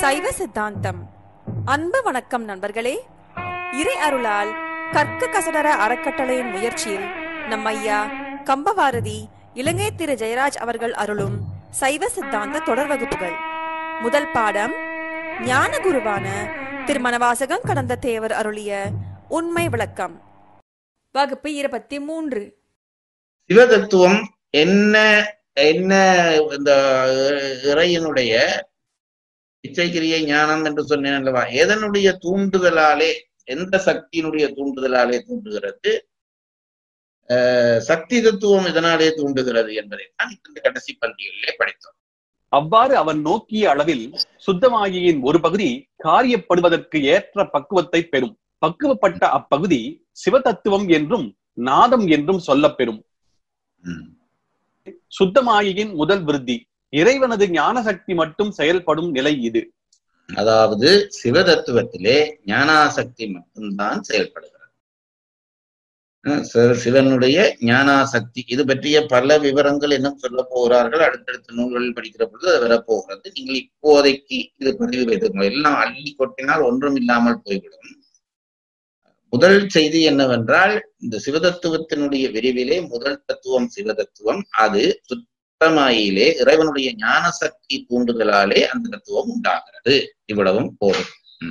சைவ சித்தாந்தம் அன்பு வணக்கம் நண்பர்களே இறை அருளால் கற்க கசடர அறக்கட்டளையின் முயற்சியில் நம் ஐயா கம்பவாரதி இலங்கை திரு ஜெயராஜ் அவர்கள் அருளும் சைவ சித்தாந்த தொடர் வகுப்புகள் முதல் பாடம் ஞான குருவான திருமணவாசகம் கடந்த தேவர் அருளிய உண்மை விளக்கம் வகுப்பு இருபத்தி மூன்று சிவதத்துவம் என்ன என்ன இந்த இறையினுடைய இச்சைக்கிரிய ஞானம் என்று சொன்னேன் அல்லவா எதனுடைய தூண்டுதலாலே எந்த சக்தியினுடைய தூண்டுதலாலே தூண்டுகிறது அஹ், சக்தி தத்துவம் இதனாலே தூண்டுகிறது என்பதை தான் இந்த கடைசி பந்திகளிலே படித்தோம் அவ்வாறு அவன் நோக்கிய அளவில் சுத்தமாகியின் ஒரு பகுதி காரியப்படுவதற்கு ஏற்ற பக்குவத்தை பெறும் பக்குவப்பட்ட அப்பகுதி சிவதத்துவம் என்றும் நாதம் என்றும் சொல்லப்பெறும் ம். சுத்தமாகியின் முதல் விருத்தி இறைவனது ஞான சக்தி மட்டும் செயல்படும் நிலை இது அதாவது சிவதத்துவத்திலே ஞானாசக்தி மட்டும்தான் செயல்படுகிறது அஹ் சிவ- சிவனுடைய ஞானாசக்தி இது பற்றிய பல விவரங்கள் இன்னும் சொல்ல போகிறார்கள் அடுத்தடுத்த நூல்களில் படிக்கிற பொழுது அது வரப்போகிறது நீங்கள் இப்போதைக்கு இது பதிவு வைத்துக்கணும் எல்லாம் அள்ளி கொட்டினால் ஒன்றும் இல்லாமல் போய்விடும் முதல் செய்தி என்னவென்றால் இந்த சிவதத்துவத்தினுடைய விரிவிலே முதல் தத்துவம் சிவதத்துவம் அது சுத்தமாயிலே இறைவனுடைய ஞான சக்தி தூண்டுதலாலே அந்த தத்துவம் உண்டாகிறது இவ்வளவும் போதும்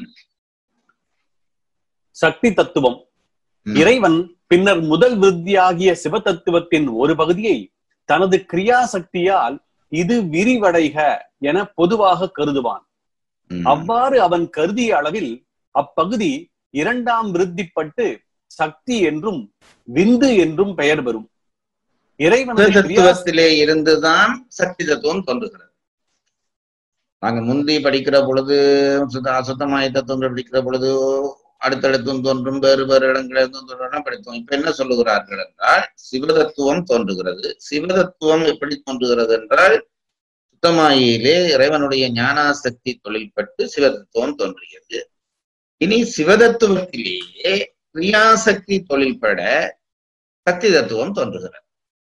சக்தி தத்துவம் ம். இறைவன் பின்னர் முதல் விருத்தியாகிய சிவதத்துவத்தின் ஒரு பகுதியை தனது கிரியா சக்தியால் இது விரிவடைக என பொதுவாக கருதுவான் ம். அவ்வாறு அவன் கருதிய அளவில் அப்பகுதி இரண்டாம் விருத்திப்பட்டு சக்தி என்றும் விந்து என்றும் பெயர் பெறும் இறைவனது கிரியா தத்துவத்திலே இருந்துதான் சக்தி தத்துவம் தோன்றுகிறது நாங்க முந்தி படிக்கிற பொழுது சுத்த அசுத்தமாய தத்துவம் படிக்கிற பொழுது அடுத்தடுத்தும் தோன்றும் வேறு வேறு இடங்களில் தோன்றும் படித்தோம் இப்ப என்ன சொல்லுகிறார்கள் என்றால் சிவதத்துவம் தோன்றுகிறது சிவதத்துவம் எப்படி தோன்றுகிறது என்றால் சுத்தமாயிலே இறைவனுடைய ஞானாசக்தி தொழில்பட்டு சிவதத்துவம் தோன்றியது இனி சிவதத்துவத்திலேயே கிரியாசக்தி தொழில்பட சக்தி தத்துவம் தோன்றுகிறது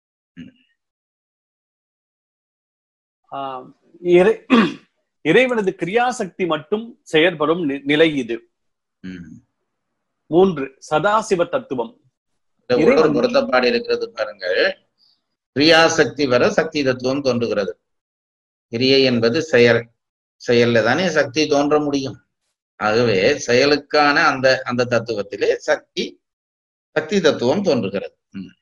ஆஹ் இறை இறைவனது கிரியாசக்தி மட்டும் செயற்படும் நி- நிலை இது ம். மூன்று சதாசிவ தத்துவம் இந்த ஒரு இறைவன் பொருத்தப்பாடு இருக்கிறது பாருங்கள் கிரியாசக்தி வர சக்தி தத்துவம் தோன்றுகிறது கிரியை என்பது செயல் செயல்ல தானே சக்தி தோன்ற முடியும் ஆகவே செயலுக்கான அந்த அந்த தத்துவத்திலே சக்தி சக்தி தத்துவம் தோன்றுகிறது ம்.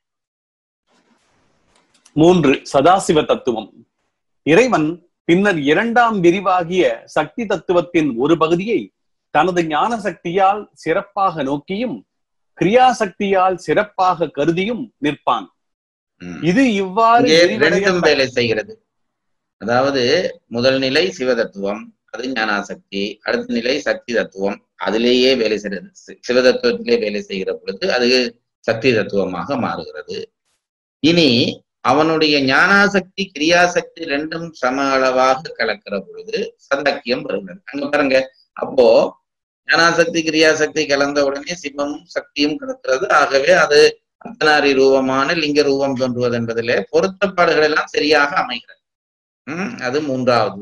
மூன்று சதாசிவ தத்துவம் இறைவன் பின்னர் இரண்டாம் விரிவாகிய சக்தி தத்துவத்தின் ஒரு பகுதியை தனது ஞான சக்தியால் சிறப்பாக நோக்கியும் கிரியாசக்தியால் சிறப்பாக கருதியும் நிற்பான் ம். இது இவ்வாறு இங்கே விரிவடைய ரெண்டும் வேலை செய்கிறது அதாவது முதல் நிலை சிவதத்துவம் அது ஞானாசக்தி அடுத்த நிலை சக்தி தத்துவம் அதிலேயே வேலை செய்கிறது சி- சிவதத்துவத்திலே வேலை செய்கிற பொழுது அது சக்தி தத்துவமாக மாறுகிறது இனி அவனுடைய ஞானாசக்தி கிரியாசக்தி ரெண்டும் சம அளவாக கலக்கிற பொழுது சதாக்கியம் வருகிறது அங்க பாருங்க அப்போ ஞானாசக்தி கிரியாசக்தி கலந்த உடனே சிவமும் சக்தியும் கலக்கிறது ஆகவே அது அர்த்தநாரி ரூபமான லிங்க ரூபம் தோன்றுவது என்பதிலே பொருத்தப்பாடுகள் எல்லாம் சரியாக அமைகிறது உம் அது மூன்றாவது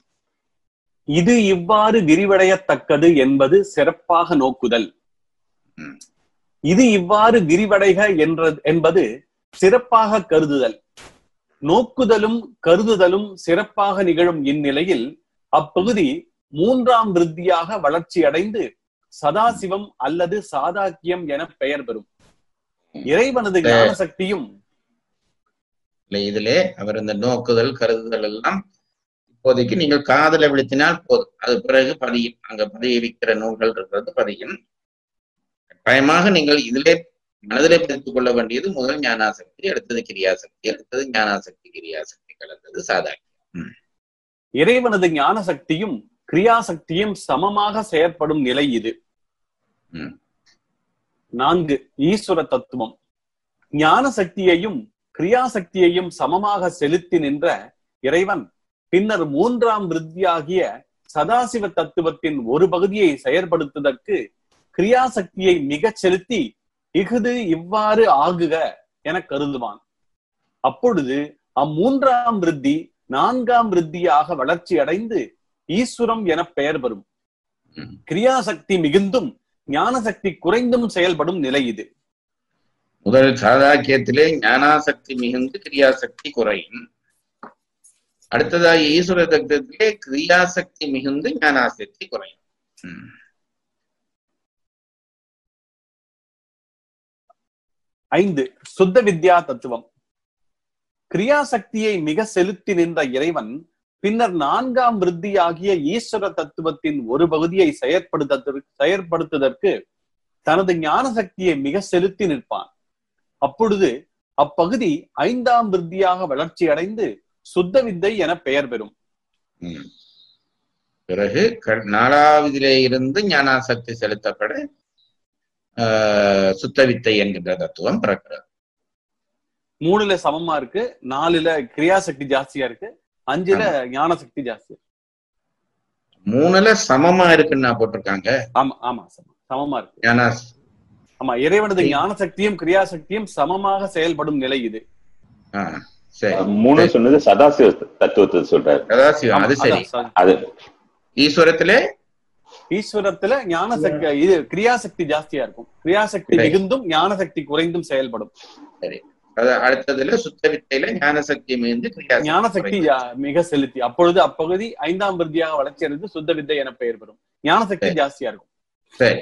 இது இவ்வாறு விரிவடையத்தக்கது என்பது சிறப்பாக நோக்குதல் ம். இது இவ்வாறு விரிவடைக என்ற என்பது சிறப்பாக கருதுதல் நோக்குதலும் கருதுதலும் சிறப்பாக நிகழும் இந்நிலையில் அப்பகுதி மூன்றாம் விருத்தியாக வளர்ச்சி அடைந்து சதாசிவம் அல்லது சாதாக்கியம் என பெயர் பெறும் இறைவனது ஞான சக்தியும் இல்லை இதிலே அவர் இந்த நோக்குதல் கருதுதல் எல்லாம் இப்போதைக்கு நீங்கள் காதல விழுத்தினால் போதும் அது பிறகு பதியும் அங்க பதிவிக்கிற நூல்கள் இருக்கிறது பதியும் கட்டாயமாக நீங்கள் இதிலே மனதிலே பதித்துக் கொள்ள வேண்டியது முதல் ஞானாசக்தி அடுத்தது கிரியாசக்தி அடுத்தது ஞானாசக்தி கிரியாசக்தி கலந்தது சாதாக்கி இறைவனது ஞான சக்தியும் கிரியாசக்தியும் சமமாக செயற்படும் நிலை இது ம். நான்கு ஈஸ்வர தத்துவம் ஞான சக்தியையும் கிரியாசக்தியையும் சமமாக செலுத்தி நின்ற இறைவன் பின்னர் மூன்றாம் விருத்தியாகிய சதாசிவ தத்துவத்தின் ஒரு பகுதியை செயற்படுத்துவதற்கு கிரியாசக்தியை மிகச் செலுத்தி இஃது இவ்வாறு ஆகுக என கருதுவான் அப்பொழுது அம்மூன்றாம் விருத்தி நான்காம் விருத்தியாக வளர்ச்சி அடைந்து ஈஸ்வரம் என பெயர் பெறும் ம். கிரியாசக்தி மிகுந்தும் ஞானசக்தி குறைந்தும் செயல்படும் நிலை இது முதல் சாதாக்கியத்திலே ஞானாசக்தி மிகுந்து கிரியாசக்தி குறையும் அடுத்ததாக ஈஸ்வர தத்துவத்திலே கிரியாசக்தி மிகுந்து ஞானாசக்தி குறையும் ம். ஐந்து சுத்த வித்யா தத்துவம் கிரியாசக்தியை மிக செலுத்தி நின்ற இறைவன் பின்னர் நான்காம் விருத்தியாகிய ஈஸ்வர தத்துவத்தின் ஒரு பகுதியை செயற்படுத்த செயற்படுத்துவதற்கு தனது ஞான சக்தியை மிக செலுத்தி நிற்பான் அப்பொழுது அப்பகுதி ஐந்தாம் விருத்தியாக வளர்ச்சி அடைந்து சுத்த வித்தை என பெயர் பெறும் ம். பிறகு க- நாலாவதிலே இருந்து ஞானாசக்தி செலுத்தப்பட ஆஹ், சுத்த வித்தை என்கின்ற தத்துவம் பிறக்கிறது மூணுல சமமா இருக்கு நாலுல கிரியாசக்தி ஜாஸ்தியா இருக்கு அஞ்சுல ஞான சக்தி ஜாஸ்தி இருக்கு. மூணுல சமமா இருக்குன்னு போட்டிருக்காங்க ஆமா ஆமா சம- சமமா இருக்கு ஞானா ஆமா இறைவனது ஞான சக்தியும் கிரியாசக்தியும் சமமாக செயல்படும் நிலை இது ஆ, சரி மூணு சொன்னது சதாசிவ தத்துவத்தை சொல்றாரு சதாசிவம் அது சரி அதான் சரி. அது ஈஸ்வரத்திலே ஈஸ்வரத்துல ஞான சக்தி இது கிரியாசக்தி ஜாஸ்தியா இருக்கும் கிரியாசக்தி Right. மிகுந்தும் ஞான சக்தி குறைந்தும் செயல்படும் அது அடுத்ததுல சுத்த வித்தையில ஞானசக்தி மிகுந்து கிரியாசக்தி ஞான சக்தி குறையும். ஜா- மிக செலுத்தி அப்பொழுது அப்பகுதி ஐந்தாம் விருத்தியாக வளர்ச்சி அடைந்து சுத்த வித்தை என பெயர் பெறும் ஞான சக்தி Right. ஜாஸ்தியா இருக்கும் சரி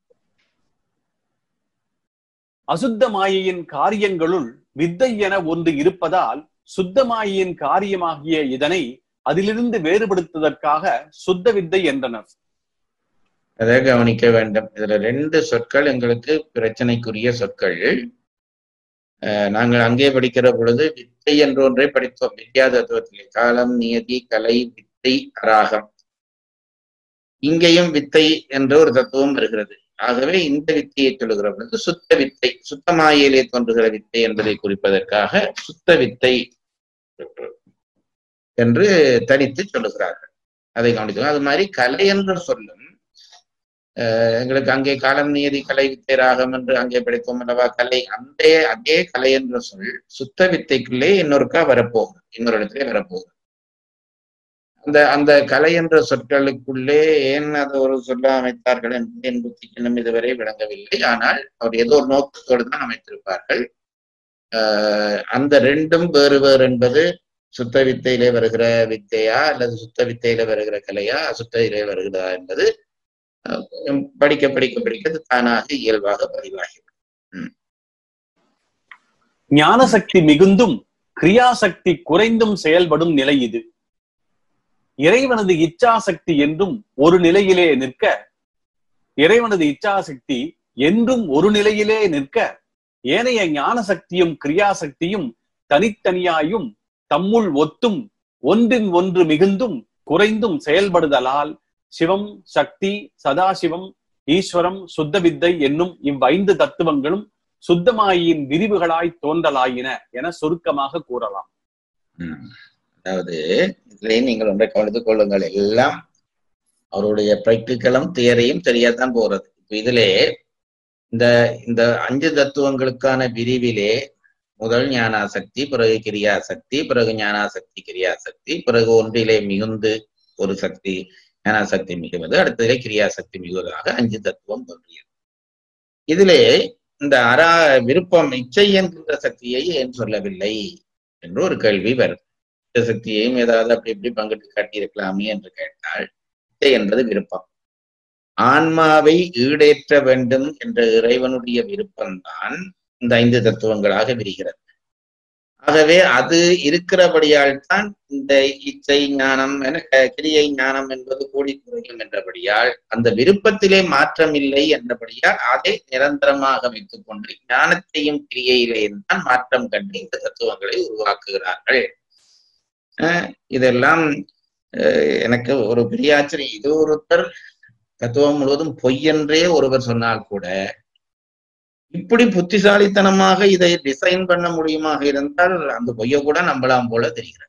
அசுத்த மாயையின் காரியங்களுள் வித்தை என ஒன்று இருப்பதால் சுத்த மாயையின் காரியமாகிய இதனை அதிலிருந்து வேறுபடுத்துவதற்காக சுத்த வித்தை என்றனர் அதை கவனிக்க வேண்டும் இதுல ரெண்டு சொற்கள் எங்களுக்கு பிரச்சனைக்குரிய சொற்கள் அஹ், நாங்கள் அங்கே படிக்கிற பொழுது வித்தை என்ற ஒன்றை படித்தோம் வித்யா தத்துவத்திலே காலம் நியதி கலை வித்தை அராகம் இங்கேயும் வித்தை என்ற ஒரு தத்துவம் வருகிறது ஆகவே இந்த வித்தையை சொல்லுகிற பொழுது சுத்த வித்தை சுத்தமாயிலே தோன்றுகிற வித்தை என்பதை குறிப்பதற்காக சுத்த வித்தை என்று தனித்து சொல்லுகிறார்கள் அதை கவனித்தோம் அது மாதிரி கலை என்ற சொல்லும் அஹ் எங்களுக்கு அங்கே காலம் நியதி கலை வித்தை ராகம் என்று அங்கே படித்தோம் அல்லவா கலை அந்த அதே கலை என்ற சொல் சுத்த வித்தைக்குள்ளே இன்னொருக்கா வரப்போகுது இன்னொரு இடத்திலே வரப்போகுது அந்த அந்த கலை என்ற சொற்களுக்குள்ளே ஏன் அதை ஒரு சொல்ல அமைத்தார்கள் என்று என் புத்திக்கு இன்னும் இதுவரை விளங்கவில்லை ஆனால் அவர் ஏதோ ஒரு நோக்கத்தோடு தான் அமைத்திருப்பார்கள் ஆஹ் அந்த ரெண்டும் வேறு வேறு என்பது சுத்த வித்தையிலே வருகிற வித்தையா அல்லது சுத்த வித்தையில வருகிற கலையா அசுத்தையிலே வருகிறதா என்பது அஹ் படிக்க படிக்க படிக்க அது தானாக இயல்பாக பதிவாகி ஞான சக்தி மிகுந்தும் கிரியாசக்தி குறைந்தும் செயல்படும் நிலை இது இறைவனது இச்சாசக்தி என்றும் ஒரு நிலையிலே நிற்க இறைவனது இச்சாசக்தி என்றும் ஒரு நிலையிலே நிற்க ஏனைய ஞான சக்தியும் கிரியாசக்தியும் தனித்தனியாயும் தம்முள் ஒத்தும் ஒன்றின் ஒன்று மிகுந்தும் குறைந்தும் செயல்படுதலால் சிவம் சக்தி சதாசிவம் ஈஸ்வரம் சுத்த வித்தை என்னும் இவ்வைந்து தத்துவங்களும் சுத்தமாயின் விரிவுகளாய் தோன்றலாயின என சுருக்கமாக கூறலாம் ம். அதாவது இதுல நீங்கள் ஒன்றை கவனித்துக் கொள்ளுங்கள் எல்லாம் அவருடைய பிராக்டிக்கலும் தியரியும் சரியாத்தான் போறது இப்ப இதிலே இந்த இந்த அஞ்சு தத்துவங்களுக்கான விரிவிலே முதல் ஞானாசக்தி பிறகு கிரியாசக்தி பிறகு ஞானாசக்தி கிரியாசக்தி பிறகு ஒன்றிலே மிகுந்து ஒரு சக்தி ஞானாசக்தி மிகுவது அடுத்ததிலே கிரியாசக்தி மிகுவதாக அஞ்சு தத்துவம் தோன்றியது இதிலே இந்த அரா விருப்பம் இச்சை என்கின்ற சக்தியை ஏன் சொல்லவில்லை என்று ஒரு கேள்வி வருது இந்த சக்தியையும் ஏதாவது அப்படி இப்படி பங்கிட்டு காட்டியிருக்கலாமே என்று கேட்டால் இச்சை என்பது விருப்பம் ஆன்மாவை ஈடேற்ற வேண்டும் என்ற இறைவனுடைய விருப்பம்தான் இந்த ஐந்து தத்துவங்களாக விரிகிறது ஆகவே அது இருக்கிறபடியால் தான் இந்த இச்சை ஞானம் என க- கிரியை ஞானம் என்பது கூடி குறையும் என்றபடியால் அந்த விருப்பத்திலே மாற்றம் இல்லை என்றபடியால் அதை நிரந்தரமாக வைத்துக் கொண்டு ஞானத்தையும் கிரியையிலேயும் தான் மாற்றம் கண்டு இந்த தத்துவங்களை உருவாக்குகிறார்கள் அஹ் இதெல்லாம் அஹ் எனக்கு ஒரு பெரிய ஆச்சரியம் இது ஒருத்தர் தத்துவம் முழுவதும் பொய்யென்றே ஒருவர் சொன்னால் கூட இப்படி புத்திசாலித்தனமாக இதை டிசைன் பண்ண முடியுமாக இருந்தால் அந்த பொய்ய கூட நம்பலாம் போல தெரிகிறது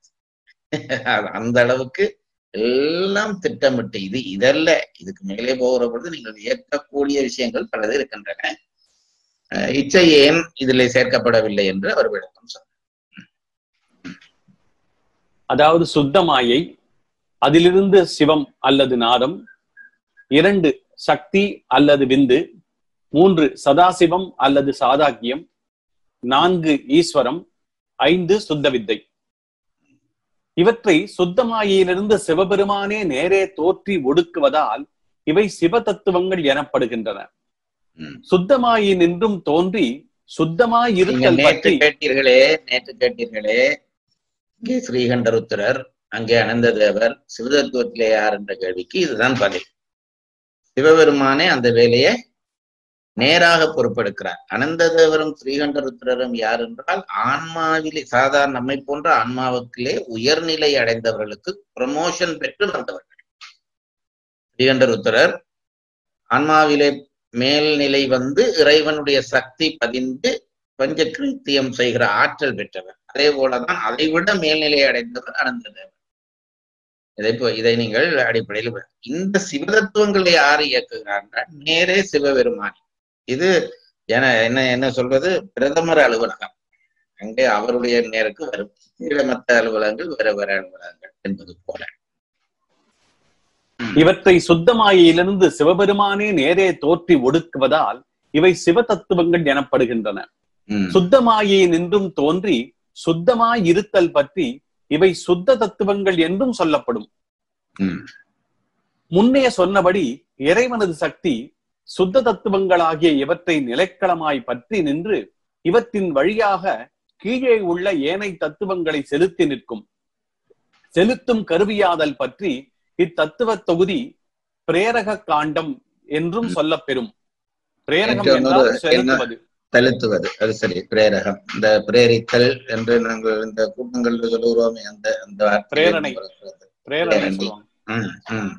அது அந்த அளவுக்கு எல்லாம் திட்டமிட்டு இது இதல்ல இதுக்கு மேலே போகிற பொழுது நீங்கள் ஏற்கக்கூடிய விஷயங்கள் பலது இருக்கின்றன அஹ் இச்சை ஏன் இதில் சேர்க்கப்படவில்லை என்று அவர் விளக்கம் சொன்னார் அதாவது சுத்த மாயை அதிலிருந்து சிவம் அல்லது நாதம் இரண்டு சக்தி அல்லது விந்து மூன்று சதாசிவம் அல்லது சாதாக்கியம் நான்கு ஈஸ்வரம் ஐந்து சுத்த வித்தை இவற்றை சுத்தமாயிலிருந்து சிவபெருமானே நேரே தோற்றி ஒடுக்குவதால் இவை சிவ தத்துவங்கள் எனப்படுகின்றன ம். சுத்தமாயி நின்றும் தோன்றி சுத்தமாய் நீங்க இருத்தல் நேற்று பற்றி கேட்டீர்களே நேற்று கேட்டீர்களே இங்கே ஸ்ரீகண்டருத்திரர் அங்கே அனந்ததேவர் சிவதத்துவத்திலே யார் என்ற கேள்விக்கு இதுதான் பதில் சிவபெருமானே அந்த வேலையை நேராக பொறுப்பெடுக்கிறார் அனந்ததேவரும் ஸ்ரீகண்டருத்திரரும் யார் என்றால் ஆன்மாவிலே சாதாரண நம்மை போன்ற ஆன்மாவுக்கிலே உயர்நிலை அடைந்தவர்களுக்கு ப்ரமோஷன் பெற்று வந்தவர்கள் ஸ்ரீகண்டருத்திரர் ஆன்மாவிலே மேல்நிலை வந்து இறைவனுடைய சக்தி பதிந்து பஞ்ச கிருத்தியம் செய்கிற ஆற்றல் பெற்றவர் அதே போலதான் அதை விட மேல்நிலை அடைந்தவர் அனந்ததேவர் இதை இப்போ இதை நீங்கள் அடிப்படையில் ப- இந்த சிவதத்துவங்களை யார் இயக்குகிறார்கள் நேரே சிவபெருமான் இது என என்ன என்ன சொல்வது பிரதமர் அலுவலகம் அங்கே அவருடைய நேருக்கு வரும் கீழே மற்ற அலுவலகங்கள் வேற வேற அலுவலகங்கள் என்பது போல இவற்றை சுத்தமாயிலிருந்து சிவபெருமானே நேரே தோற்றி ஒடுக்குவதால் இவை சிவ தத்துவங்கள் எனப்படுகின்றன ம், சுத்தமாயை நின்றும் தோன்றி சுத்தமாய் இருத்தல் பற்றி இவை சுத்த தத்துவங்கள் என்றும் சொல்லப்படும் ம், முன்னே சொன்னபடி இறைவனது சக்தி சுத்த தத்துவங்களாகிய இவற்றை நிலைக்களமாய் பற்றி நின்று இவற்றின் வழியாக கீழே உள்ள ஏனை தத்துவங்களை செலுத்தி நிற்கும் செலுத்தும் கருவியாதல் பற்றி இத்தத்துவ தொகுதி பிரேரக காண்டம் என்றும் சொல்லப்பெறும் பிரேரகம் எனக்கு என்றால் ஒரு- செலுத்துவது செலுத்துவது அது சரி பிரேரகம் இந்த பிரேரித்தல் என்று நாங்கள் இந்த கூட்டங்கள் சொல்லுகிறோமே அந்த அந்த வார்த்தை பிரேரணை. வருகிறது. பிரேரணை பிரேரணை. சொல்லுவாங்க ம், ம்.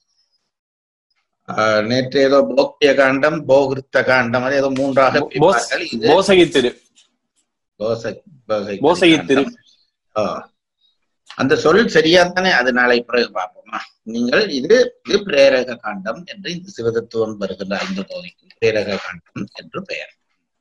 ஆஹ், நேற்று ஏதோ போக்கிய காண்டம் போகிருத்த காண்டம் அது ஏதோ மூன்றாக போஸ்- பிரிப்பார்கள். இது போசகித்திரு போசை போசை போசையித்திரு. காண்டம். ஆ. அந்த சொல் சரியா தானே அது நாளை பிறகு பார்ப்போமா நீங்கள் இது இது பிரேரக காண்டம் என்று இந்த சிவதத்துவம் வருகின்ற ஐந்து பகுதிக்கு பிரேரக காண்டம் என்று பெயர்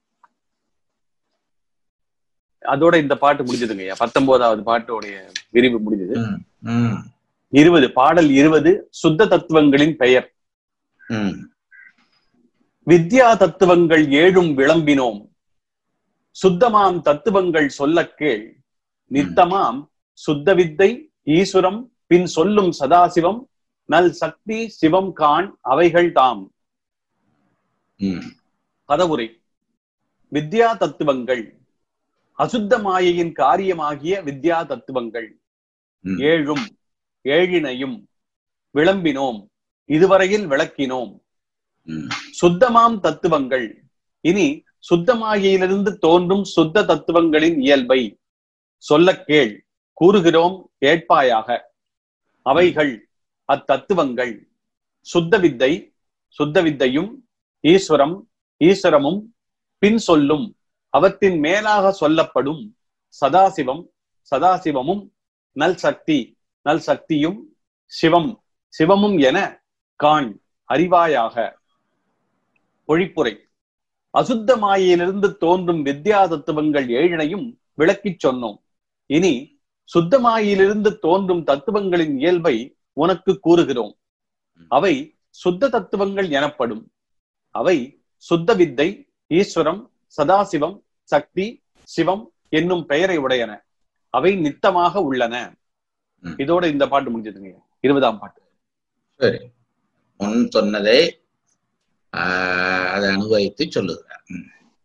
அதோட இந்த பாட்டு முடிஞ்சதுங்கய்யா பத்தொன்பதாவது பாட்டோடைய விரிவு முடிஞ்சது ம், ம், இருபது பாடல் இருபது சுத்த தத்துவங்களின் பெயர் ம். வித்யா தத்துவங்கள் ஏழும் விளம்பினோம் சுத்தமாம் தத்துவங்கள் சொல்லக் கேள் நித்தமாம் சுத்த வித்தை ஈசுரம் பின் சொல்லும் சதாசிவம் நல் சக்தி சிவம் கான் அவைகள் தாம் ம், பதவுரை வித்யா தத்துவங்கள் அசுத்த மாயையின் காரியமாகிய வித்யா தத்துவங்கள் ம். ஏழும் ஏழினையும் விளம்பினோம் இதுவரையில் விளக்கினோம் ம், சுத்தமாம் தத்துவங்கள் இனி சுத்தமாகியிலிருந்து தோன்றும் சுத்த தத்துவங்களின் இயல்பை சொல்லக் கேள் கூறுகிறோம் கேட்பாயாக அவைகள் அத்தத்துவங்கள் சுத்த வித்தை சுத்த வித்தையும் ஈஸ்வரம் ஈஸ்வரமும் பின் சொல்லும் அவற்றின் மேலாக சொல்லப்படும் சதாசிவம் சதாசிவமும் நல் சக்தி நல் சக்தியும் சிவம் சிவமும் என காண் அறிவாயாக ஒழிப்புரை அசுத்த மாயையிலிருந்து தோன்றும் வித்யா தத்துவங்கள் ஏழினையும் விளக்கிச் சொன்னோம் இனி சுத்த மாயையிலிருந்து தோன்றும் தத்துவங்களின் இயல்பை உனக்கு கூறுகிறோம் அவை சுத்த தத்துவங்கள் எனப்படும் அவை சுத்த வித்தை ஈஸ்வரம் சதாசிவம் சக்தி சிவம் என்னும் பெயரை உடையன அவை நித்தமாக உள்ளன ம். இதோட இந்த பாட்டு முடிஞ்சதுங்க இருபதாம் பாட்டு சரி முன் சொன்னதை ஆஹ், அதை அனுபவித்து சொல்லுகிறார் ம்,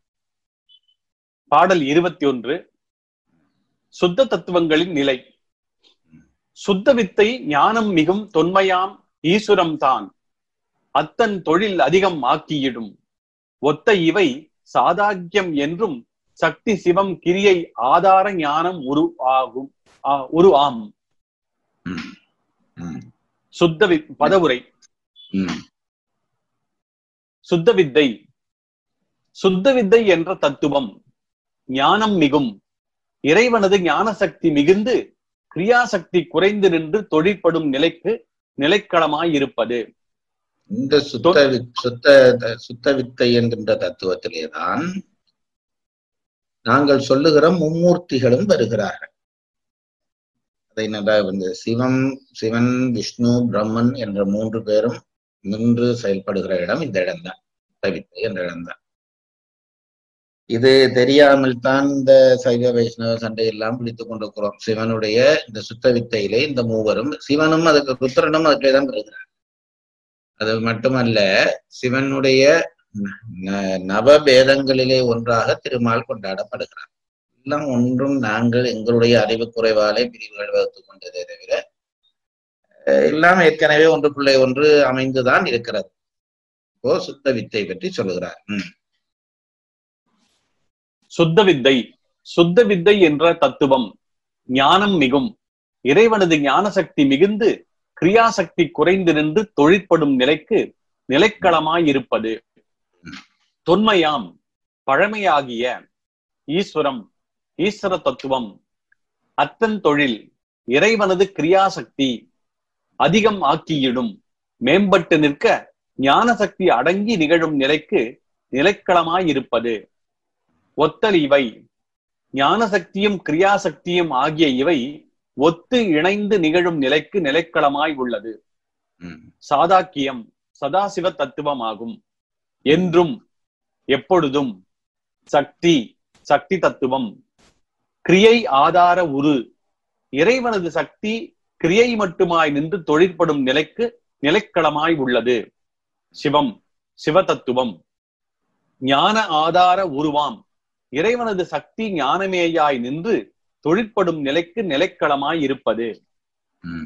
பாடல் இருபத்தி ஒன்று சுத்த தத்துவங்களின் நிலை சுத்த வித்தை ஞானம் மிகும் தொன்மையாம் ஈசுரம் தான் அத்தன் தொழில் அதிகம் ஆக்கியிடும் ஒத்த இவை சாதாக்கியம் என்றும் சக்தி சிவம் கிரியை ஆதார ஞானம் உரு ஆகும் ஆ, உரு ஆம் ம், ம், சுத்த வி- பதவுரை ம், சுத்த வித்தை சுத்த வித்தை என்ற தத்துவம் ஞானம் மிகும் இறைவனது ஞான சக்தி மிகுந்து கிரியாசக்தி குறைந்து நின்று தொழிற்படும் நிலைக்கு நிலைக்களமாயிருப்பது இந்த சுத்த வி- சுத்த சுத்த வித்தை என்கின்ற தத்துவத்திலேதான் நாங்கள் சொல்லுகிற மும்மூர்த்திகளும் வருகிறார்கள் அதை நல்லா வந்து சிவம் சிவன் விஷ்ணு பிரம்மன் என்ற மூன்று பேரும் நின்று செயல்படுகிற இடம் இந்த இடம்தான் தவித்தை என்ற இடம்தான் இது தெரியாமல் தான் இந்த சைவ வைஷ்ணவ சண்டை எல்லாம் பிடித்துக் கொண்டிருக்கிறோம் சிவனுடைய இந்த சுத்த வித்தையிலே இந்த மூவரும் சிவனும் அதுக்கு ருத்ரனும் அதுக்குள்ளே தான் வருகிறார் அது மட்டுமல்ல சிவனுடைய ந- நவபேதங்களிலே ஒன்றாக திருமால் கொண்டாடப்படுகிறார் எல்லாம் ஒன்றும் நாங்கள் எங்களுடைய அறிவு குறைவாலே பிரிவுகள் வகுத்துக் கொண்டதே தவிர அஹ் எல்லாம் ஏற்கனவே ஒன்றுக்குள்ளே ஒன்று அமைந்துதான் இருக்கிறது இப்போ சுத்த வித்தை பற்றி சொல்லுகிறார் ம், சுத்த வித்தை சுத்த வித்தை என்ற தத்துவம் ஞானம் மிகும் இறைவனது ஞான சக்தி மிகுந்து கிரியாசக்தி குறைந்து நின்று தொழிற்படும் நிலைக்கு நிலைக்களமாயிருப்பது தொன்மையாம் பழமையாகிய ஈஸ்வரம் ஈஸ்வர தத்துவம் அத்தன் தொழில் இறைவனது கிரியாசக்தி அதிகம் ஆக்கியிடும் மேம்பட்டு நிற்க ஞான சக்தி அடங்கி நிகழும் நிலைக்கு நிலைக்களமாயிருப்பது ஒத்தல் இவை ஞான சக்தியும் கிரியாசக்தியும் ஆகிய இவை ஒத்து இணைந்து நிகழும் நிலைக்கு நிலைக்களமாய் உள்ளது ம், சாதாக்கியம் சதாசிவ தத்துவமாகும் என்றும் எப்பொழுதும் சக்தி சக்தி தத்துவம் கிரியை ஆதார உரு இறைவனது சக்தி கிரியை மட்டுமாய் நின்று தொழிற்படும் நிலைக்கு நிலைக்களமாய் உள்ளது சிவம் சிவதத்துவம் ஞான ஆதார உருவாம் இறைவனது சக்தி ஞானமேயாய் நின்று தொழிற்படும் நிலைக்கு நிலைக்களமாய் இருப்பது ம்.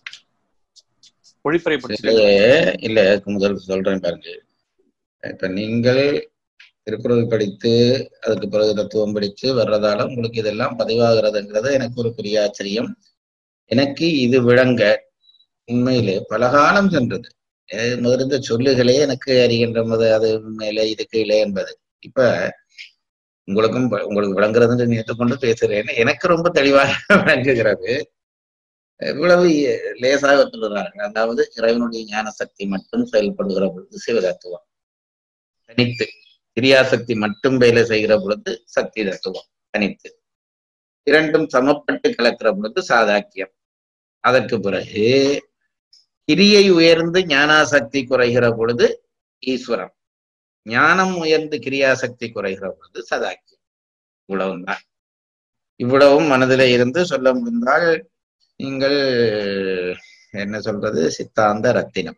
பொழிப்பறை படிச்சு இல்ல இல்ல முதல் சொல்றேன் பாருங்க இப்ப நீங்கள் திருக்குறள் படித்து அதுக்கு பிறகு தத்துவம் படித்து வர்றதால உங்களுக்கு இதெல்லாம் பதிவாகிறதுங்கிறது எனக்கு ஒரு பெரிய ஆச்சரியம் எனக்கு இது விளங்க உண்மையிலே பலகாலம் சென்றது அஹ் முதலிருந்த சொல்லுகளே எனக்கு அறிகின்ற போது அது மேலே இது கீழே என்பது இப்ப உங்களுக்கும் ப- உங்களுக்கு விளங்குறதுன்னு நினைத்துக்கொண்டு பேசுறேன் எனக்கு ரொம்ப தெளிவாக விளங்குகிறது இவ்வளவு லேசாக சொல்லுறாங்க அதாவது இறைவனுடைய ஞான சக்தி மட்டும் செயல்படுகிற பொழுது சிவதத்துவம் தனித்து கிரியாசக்தி மட்டும் வேலை செய்கிற பொழுது சக்தி தத்துவம் தனித்து இரண்டும் சமப்பட்டு கலக்கிற பொழுது சாதாக்கியம் அதற்கு பிறகு கிரியை உயர்ந்து ஞானாசக்தி குறைகிற பொழுது ஈஸ்வரம் ஞானம் உயர்ந்து கிரியாசக்தி குறைகிற பொழுது சதாக்கியம் இவ்வளவுதான் இவ்வளவும் மனதிலே இருந்து சொல்ல முடிந்தால் நீங்கள் என்ன சொல்றது சித்தாந்த ரத்தினம்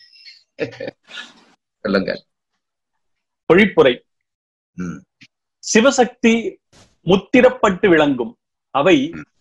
சொல்லுங்க பொழிப்புரை ம் சிவசக்தி முத்திரப்பட்டு விளங்கும் அவை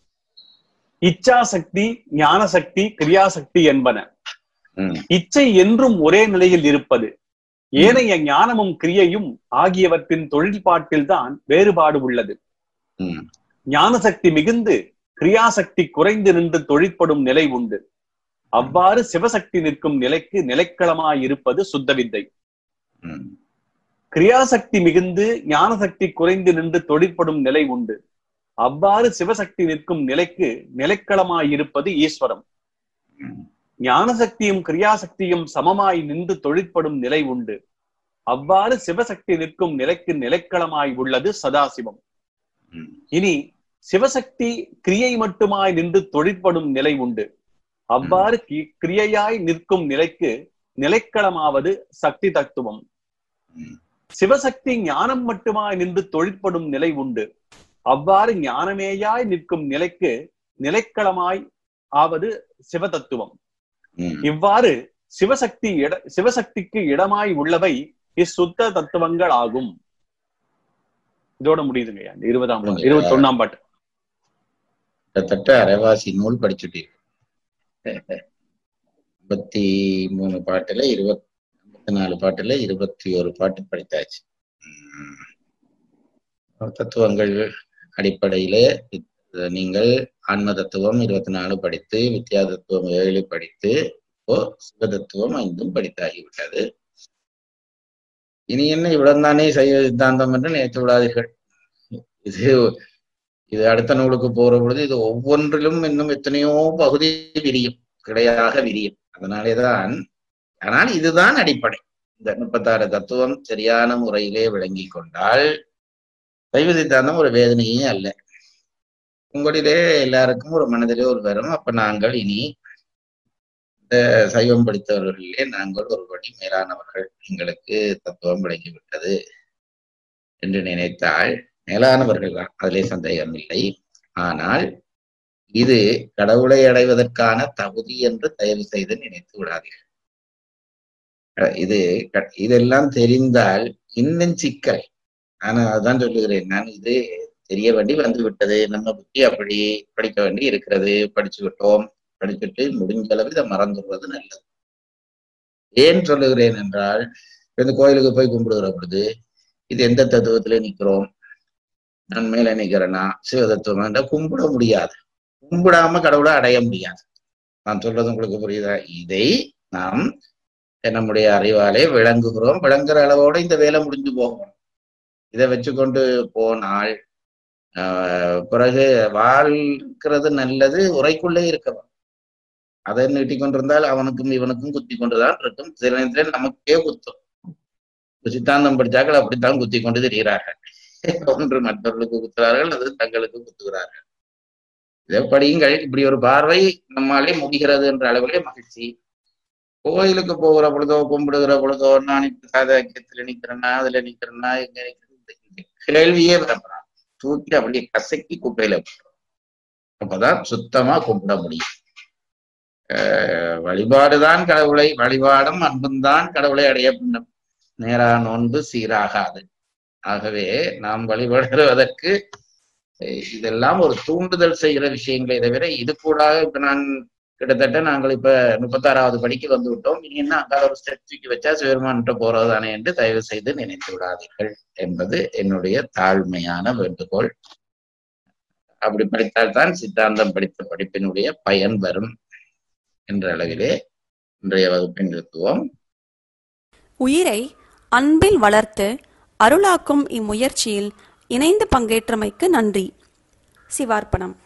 இச்சாசக்தி ஞானசக்தி கிரியாசக்தி என்பன ம் இச்சை என்றும் ஒரே நிலையில் இருப்பது ஏனைய ஞானமும் கிரியையும் ஆகியவற்றின் தொழில்பாட்டில்தான் வேறுபாடு உள்ளது ம் ஞானசக்தி மிகுந்து கிரியாசக்தி குறைந்து நின்று தொழிற்படும் நிலை உண்டு அவ்வாறு சிவசக்தி நிற்கும் நிலைக்கு நிலைக்களமாயிருப்பது சுத்த வித்தை ம் கிரியாசக்தி மிகுந்து ஞானசக்தி குறைந்து நின்று தொழிற்படும் நிலை உண்டு அவ்வாறு சிவசக்தி நிற்கும் நிலைக்கு நிலைக்களமாயிருப்பது ஈஸ்வரம் ம் ஞானசக்தியும் கிரியாசக்தியும் சமமாய் நின்று தொழிற்படும் நிலை உண்டு அவ்வாறு சிவசக்தி நிற்கும் நிலைக்கு நிலைக்களமாய் உள்ளது சதாசிவம் ம் இனி சிவசக்தி கிரியை மட்டுமாய் நின்று தொழிற்படும் நிலை உண்டு அவ்வாறு கி- கிரியையாய் நிற்கும் நிலைக்கு நிலைக்களமாவது சக்தி தத்துவம் ம் சிவசக்தி ஞானம் மட்டுமாய் நின்று தொழிற்படும் நிலை உண்டு அவ்வாறு ஞானமேயாய் நிற்கும் நிலைக்கு நிலைக்களமாய் ஆவது சிவதத்துவம் ம் இவ்வாறு சிவசக்தி இட சிவசக்திக்கு இடமாய் உள்ளவை இச்சுத்த தத்துவங்கள் ஆகும் இதோட முடியுதுங்கய்யா இந்த இருபதாம் பாட்டு இருபத்தி ஒண்ணாம் பாட்டு கிட்டத்தட்ட அரைவாசி நூல் படிச்சுட்டீங்க ஐம்பத்தி மூணு பாட்டுல இருபத் ஐம்பத்தி நாலு பாட்டுல இருபத்தி ஒரு பாட்டு படித்தாச்சு உம் தத்துவங்கள் அடிப்படையிலே இத்- நீங்கள் ஆன்ம தத்துவம் இருபத்தி நாலு படித்து வித்யா தத்துவம் ஏழு படித்து இப்போ சிவ தத்துவம் ஐந்தும் படித்தாகிவிட்டது இனி என்ன இவ்வளவுதானே சைவ சித்தாந்தம் என்று நினைத்து விடாதீர்கள் இது இது அடுத்த நூலுக்கு போற பொழுது இது ஒவ்வொன்றிலும் இன்னும் எத்தனையோ பகுதி விரியும் கிடையாக விரியும் அதனாலேதான் ஆனால் இதுதான் அடிப்படை இந்த முப்பத்தாறு தத்துவம் சரியான முறையிலே விளங்கி கொண்டால் சைவ சித்தாந்தம் ஒரு வேதனையே அல்ல உங்களிலே எல்லாருக்கும் ஒரு மனதிலே ஒரு வரும் அப்ப நாங்கள் இனி இந்த சைவம் படித்தவர்களிலே நாங்கள் ஒருபடி மேலானவர்கள் எங்களுக்கு தத்துவம் விளங்கிவிட்டது என்று நினைத்தால் மேலானவர்கள் தான் அதிலே சந்தேகம் இல்லை ஆனால் இது கடவுளை அடைவதற்கான தகுதி என்று தயவு செய்து நினைத்து விடாதீர்கள் அஹ் இது க- இதெல்லாம் தெரிந்தால் இன்னும் சிக்கல் நான் அதான் சொல்லுகிறேன் நான் இது தெரிய வேண்டி வந்து விட்டது நம்ம புத்தி அப்படி படிக்க வேண்டி இருக்கிறது படிச்சு விட்டோம் படிச்சுட்டு முடிஞ்ச அளவு இதை மறந்துடுறது நல்லது ஏன் சொல்லுகிறேன் என்றால் இப்ப இந்த கோயிலுக்கு போய் கும்பிடுகிற பொழுது இது எந்த தத்துவத்துல நிக்கிறோம் நான் மேல நிக்கிறேனா சிவதத்துவம் என்றால் கும்பிட முடியாது கும்பிடாம கடவுளை அடைய முடியாது நான் சொல்றது உங்களுக்கு புரியுதா இதை நாம் நம்முடைய அறிவாலே விளங்குகிறோம் விளங்குற அளவோட இந்த வேலை முடிஞ்சு போகும் இதை வச்சுக்கொண்டு போனால் ஆஹ், பிறகு வாழ்க்கிறது நல்லது உரைக்குள்ளே இருக்கவன் அதை நீட்டி கொண்டிருந்தால் அவனுக்கும் இவனுக்கும் குத்தி கொண்டுதான் இருக்கும் சில நேரத்தில் நமக்கே குத்தும் இப்ப சித்தாந்தம் படித்தார்கள் அப்படித்தான் குத்தி கொண்டு திரிகிறார்கள் ஒன்று மற்றவர்களுக்கு குத்துகிறார்கள் அது தங்களுக்கு குத்துகிறார்கள் இதை படியுங்கள் இப்படி ஒரு பார்வை நம்மாலே முடிகிறது என்ற அளவிலே மகிழ்ச்சி கோயிலுக்கு போகிற பொழுதோ கும்பிடுகிற பொழுதோ நான் இப்ப சாதாக்கியத்துல நிக்கிறேன்னா அதுல நிக்கிறேன்னா எங்க நிக்கிறேன் இந்த கேள்வியே வரப்படாது தூக்கி அப்படியே கசக்கி குப்பையில போட்டுரும் அப்பதான் சுத்தமா கும்பிட முடியும் ஆஹ் வழிபாடுதான் கடவுளை வழிபாடும் அன்பும் தான் கடவுளை அடைய பண்ணும் நேரா நோன்பு சீராகாது ஆகவே நாம் வழிபடுவதற்கு அஹ் இதெல்லாம் ஒரு தூண்டுதல் செய்கிற விஷயங்களே தவிர இது கூட இப்ப நான் கிட்டத்தட்ட நாங்கள் இப்ப முப்பத்தாறாவது படிக்கு வந்து விட்டோம் இனி என்ன அங்கால ஒரு ஸ்டெப் தூக்கி வச்சா சிவருமான்கிட்ட போறதுதானே என்று தயவு செய்து நினைத்து விடாதீர்கள் என்பது என்னுடைய தாழ்மையான வேண்டுகோள் அப்படி படித்தால்தான் சித்தாந்தம் படித்த படிப்பினுடைய பயன் வரும் என்ற அளவிலே இன்றைய வகுப்பின் நிறுத்துவோம் உயிரை அன்பில் வளர்த்து அருளாக்கும் இம்முயற்சியில் இணைந்து பங்கேற்றமைக்கு நன்றி சிவார்ப்பணம்